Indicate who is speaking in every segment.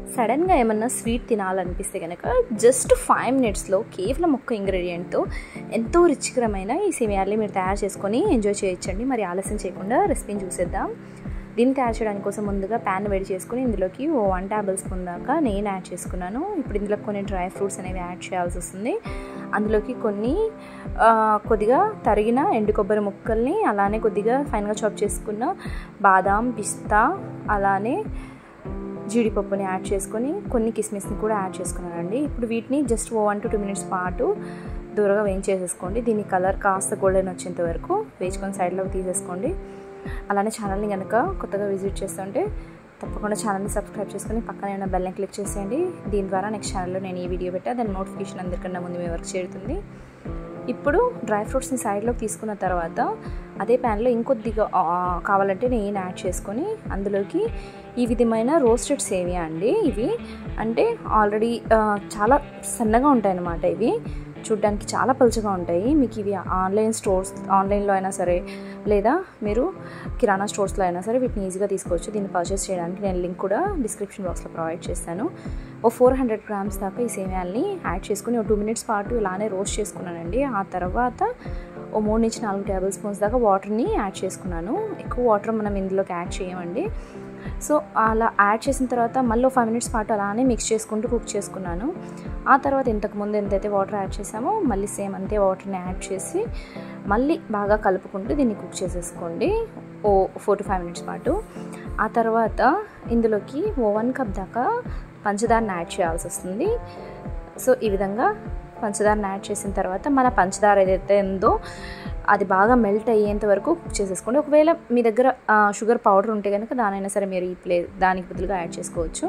Speaker 1: సడన్గా ఏమన్నా స్వీట్ తినాలనిపిస్తే కనుక జస్ట్ ఫైవ్ మినిట్స్లో కేవలం ఒక్క ఇంగ్రీడియంట్తో ఎంతో రుచికరమైన ఈ సేమియాల్ని మీరు తయారు చేసుకొని ఎంజాయ్ చేయొచ్చండి మరి ఆలస్యం చేయకుండా రెసిపీని చూసేద్దాం దీన్ని తయారు చేయడానికి కోసం ముందుగా ప్యాన్ వేడి చేసుకుని ఇందులోకి ఓ వన్ టేబుల్ స్పూన్ దాకా నేను యాడ్ చేసుకున్నాను ఇప్పుడు ఇందులో కొన్ని డ్రై ఫ్రూట్స్ అనేవి యాడ్ చేయాల్సి వస్తుంది అందులోకి కొన్ని కొద్దిగా తరిగిన ఎండు కొబ్బరి ముక్కల్ని అలానే కొద్దిగా ఫైన్గా చాప్ చేసుకున్న బాదాం పిస్తా అలానే జీడిపప్పుని యాడ్ చేసుకొని కొన్ని కిస్మిస్ని కూడా యాడ్ చేసుకున్నానండి ఇప్పుడు వీటిని జస్ట్ ఓ వన్ టు టూ మినిట్స్ పాటు దూరగా వేయించేసేసుకోండి దీని కలర్ కాస్త గోల్డెన్ వచ్చేంత వరకు వేసుకొని సైడ్లోకి తీసేసుకోండి అలానే ఛానల్ని కనుక కొత్తగా విజిట్ చేస్తుంటే తప్పకుండా ఛానల్ని సబ్స్క్రైబ్ చేసుకొని పక్కన ఉన్న బెల్ని క్లిక్ చేసేయండి దీని ద్వారా నెక్స్ట్ ఛానల్లో నేను ఈ వీడియో పెట్టా దాని నోటిఫికేషన్ అందరికన్నా ముందు మీ వరకు చేరుతుంది ఇప్పుడు డ్రై ఫ్రూట్స్ని సైడ్లోకి తీసుకున్న తర్వాత అదే ప్యాన్లో ఇంకొద్దిగా కావాలంటే నేను యాడ్ చేసుకొని అందులోకి ఈ విధమైన రోస్టెడ్ సేమియా అండి ఇవి అంటే ఆల్రెడీ చాలా సన్నగా ఉంటాయి అన్నమాట ఇవి చూడ్డానికి చాలా పలుచగా ఉంటాయి మీకు ఇవి ఆన్లైన్ స్టోర్స్ ఆన్లైన్లో అయినా సరే లేదా మీరు కిరాణా స్టోర్స్లో అయినా సరే వీటిని ఈజీగా తీసుకోవచ్చు దీన్ని పర్చేస్ చేయడానికి నేను లింక్ కూడా డిస్క్రిప్షన్ బాక్స్లో ప్రొవైడ్ చేస్తాను ఓ ఫోర్ హండ్రెడ్ గ్రామ్స్ దాకా ఈ సేమియాల్ని యాడ్ చేసుకుని ఒక టూ మినిట్స్ పాటు ఇలానే రోస్ట్ చేసుకున్నానండి ఆ తర్వాత ఓ మూడు నుంచి నాలుగు టేబుల్ స్పూన్స్ దాకా వాటర్ని యాడ్ చేసుకున్నాను ఎక్కువ వాటర్ మనం ఇందులోకి యాడ్ చేయమండి సో అలా యాడ్ చేసిన తర్వాత మళ్ళీ ఫైవ్ మినిట్స్ పాటు అలానే మిక్స్ చేసుకుంటూ కుక్ చేసుకున్నాను ఆ తర్వాత ఇంతకుముందు ఎంతైతే వాటర్ యాడ్ చేసామో మళ్ళీ సేమ్ అంతే వాటర్ని యాడ్ చేసి మళ్ళీ బాగా కలుపుకుంటూ దీన్ని కుక్ చేసేసుకోండి ఓ ఫోర్ టు ఫైవ్ మినిట్స్ పాటు ఆ తర్వాత ఇందులోకి ఓ వన్ కప్ దాకా పంచదారని యాడ్ చేయాల్సి వస్తుంది సో ఈ విధంగా పంచదారని యాడ్ చేసిన తర్వాత మన పంచదార ఏదైతే ఉందో అది బాగా మెల్ట్ అయ్యేంత వరకు కుక్ చేసేసుకోండి ఒకవేళ మీ దగ్గర షుగర్ పౌడర్ ఉంటే కనుక దానైనా సరే మీరు ఈ ప్లే దానికి బదులుగా యాడ్ చేసుకోవచ్చు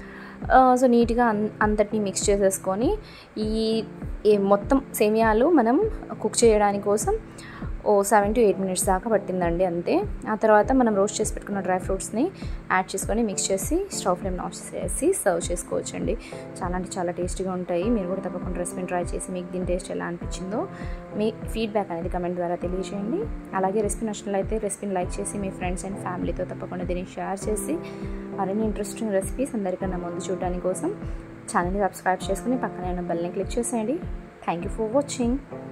Speaker 1: సో నీట్గా అన్ అంతటిని మిక్స్ చేసేసుకొని ఈ మొత్తం సేమియాలు మనం కుక్ చేయడానికి కోసం ఓ సెవెన్ టు ఎయిట్ మినిట్స్ దాకా పట్టిందండి అంతే ఆ తర్వాత మనం రోస్ట్ చేసి పెట్టుకున్న డ్రై ఫ్రూట్స్ని యాడ్ చేసుకొని మిక్స్ చేసి స్టవ్ ఫ్లేమ్ ఆఫ్ చేసి సర్వ్ చేసుకోవచ్చండి చాలా అంటే చాలా టేస్టీగా ఉంటాయి మీరు కూడా తప్పకుండా రెసిపీని ట్రై చేసి మీకు దీని టేస్ట్ ఎలా అనిపించిందో మీ ఫీడ్బ్యాక్ అనేది కమెంట్ ద్వారా తెలియజేయండి అలాగే రెసిపీ నచ్చినట్లయితే రెసిపీని లైక్ చేసి మీ ఫ్రెండ్స్ అండ్ ఫ్యామిలీతో తప్పకుండా దీన్ని షేర్ చేసి మరిన్ని ఇంట్రెస్టింగ్ రెసిపీస్ అందరికన్నా ముందు చూడడానికి కోసం ఛానల్ని సబ్స్క్రైబ్ చేసుకుని పక్కనే ఉన్న బెల్ని క్లిక్ చేసేయండి థ్యాంక్ యూ ఫర్ వాచింగ్